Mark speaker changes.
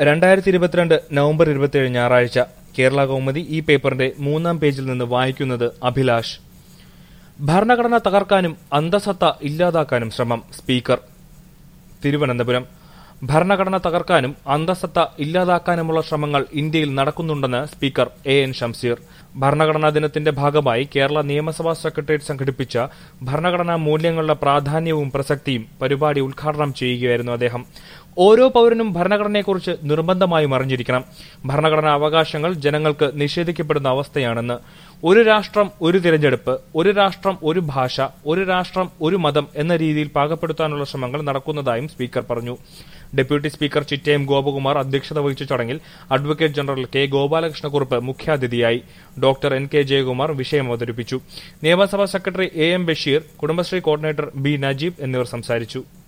Speaker 1: രണ്ടായിരത്തി ഇരുപത്തിരണ്ട് നവംബർ ഇരുപത്തിയേഴ് ഞായറാഴ്ച കേരള കൗമുദി ഈ പേപ്പറിന്റെ മൂന്നാം പേജിൽ നിന്ന് വായിക്കുന്നത് അഭിലാഷ് ഭരണഘടന തകർക്കാനും അന്തസത്ത ഇല്ലാതാക്കാനും ശ്രമം സ്പീക്കർ തിരുവനന്തപുരം ഭരണഘടന തകർക്കാനും അന്തസത്ത ഇല്ലാതാക്കാനുമുള്ള ശ്രമങ്ങൾ ഇന്ത്യയിൽ നടക്കുന്നുണ്ടെന്ന് സ്പീക്കർ എ എൻ ഷംസീർ ഭരണഘടനാ ദിനത്തിന്റെ ഭാഗമായി കേരള നിയമസഭാ സെക്രട്ടേറിയറ്റ് സംഘടിപ്പിച്ച ഭരണഘടനാ മൂല്യങ്ങളുടെ പ്രാധാന്യവും പ്രസക്തിയും പരിപാടി ഉദ്ഘാടനം ചെയ്യുകയായിരുന്നു അദ്ദേഹം ഓരോ പൌരനും ഭരണഘടനയെക്കുറിച്ച് നിർബന്ധമായും അറിഞ്ഞിരിക്കണം ഭരണഘടനാ അവകാശങ്ങൾ ജനങ്ങൾക്ക് നിഷേധിക്കപ്പെടുന്ന അവസ്ഥയാണെന്ന് ഒരു രാഷ്ട്രം ഒരു തിരഞ്ഞെടുപ്പ് ഒരു രാഷ്ട്രം ഒരു ഭാഷ ഒരു രാഷ്ട്രം ഒരു മതം എന്ന രീതിയിൽ പാകപ്പെടുത്താനുള്ള ശ്രമങ്ങൾ നടക്കുന്നതായും സ്പീക്കർ പറഞ്ഞു ഡെപ്യൂട്ടി സ്പീക്കർ ചിറ്റയം ഗോപകുമാർ അധ്യക്ഷത വഹിച്ച ചടങ്ങിൽ അഡ്വക്കേറ്റ് ജനറൽ കെ ഗോപാലകൃഷ്ണക്കുറുപ്പ് മുഖ്യാതിഥിയായി ഡോക്ടർ എൻ കെ ജയകുമാർ വിഷയം അവതരിപ്പിച്ചു നിയമസഭാ secretary A M Basheer Kudumbashree coordinator B Najeeb എന്നിവർ സംസാരിച്ചു